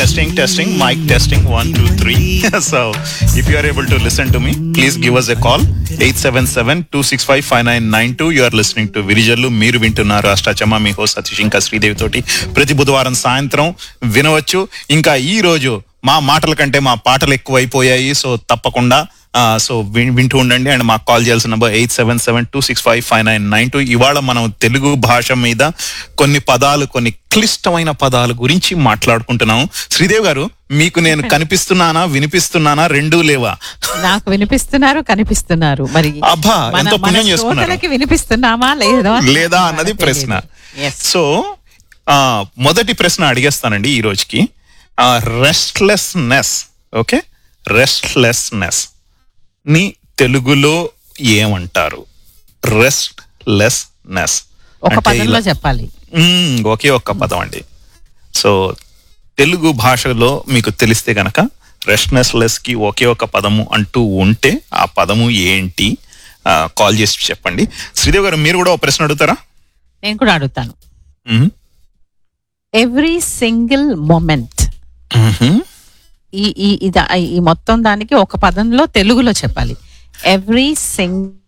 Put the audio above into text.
testing, testing, mic testing, one, two, three. so, if you are able to listen to me, please give us a call. 877-265-5992. You are listening to విరిజల్లు మీరు వింటున్నారు అష్టాచమ్మ మీ host Satish ఇంకా శ్రీదేవి తోటి ప్రతి బుధవారం సాయంత్రం వినవచ్చు ఇంకా ఈ రోజు మా మాటల కంటే మా పాటలు ఎక్కువైపోయాయి సో తప్పకుండా ఆ, సో విన్- వింటూ ఉండండి అండ్ మాకు కాల్ చేయాల్సిన number eight seven seven two six five five nine nine two ఇవాళ మనం తెలుగు భాష మీద కొన్ని పదాలు కొన్ని క్లిష్టమైన పదాల గురించి మాట్లాడుకుంటున్నాం శ్రీదేవి గారు మీకు నేను కనిపిస్తున్నానా వినిపిస్తున్నానా రెండూ లేవా నాకు వినిపిస్తున్నారు కనిపిస్తున్నారు మరి అబ్బా, మన- ఎంతో మన పుణ్యం చేసుకున్నారు. శ్రోతలకి వినిపిస్తున్నామా లేదా లేదా అన్నది ప్రశ్న Yes. సో ఆ, మొదటి ప్రశ్న అడిగేస్తానండి ఈ రోజుకి రెస్ట్లెస్నెస్ ఓకే రెస్ట్లెస్నెస్ ని తెలుగులో ఏమంటారు రెస్ట్లెస్నెస్ ఒక పదంలో చెప్పాలి ఒకే ఒక్క పదం అండి సో తెలుగు భాషలో మీకు తెలిస్తే గనక రెస్ట్లెస్ కి ఒకే ఒక పదము అంటూ ఉంటే ఆ పదము ఏంటి కాల్ చేసి చెప్పండి శ్రీదేవి గారు మీరు కూడా ఒక ప్రశ్న అడుగుతారా నేను కూడా అడుగుతాను hmm. Every single moment hmm. ఈ ఈ ఇది ఈ మొత్తం దానికి ఒక పదంలో తెలుగులో చెప్పాలి ఎవ్రీ సింగ్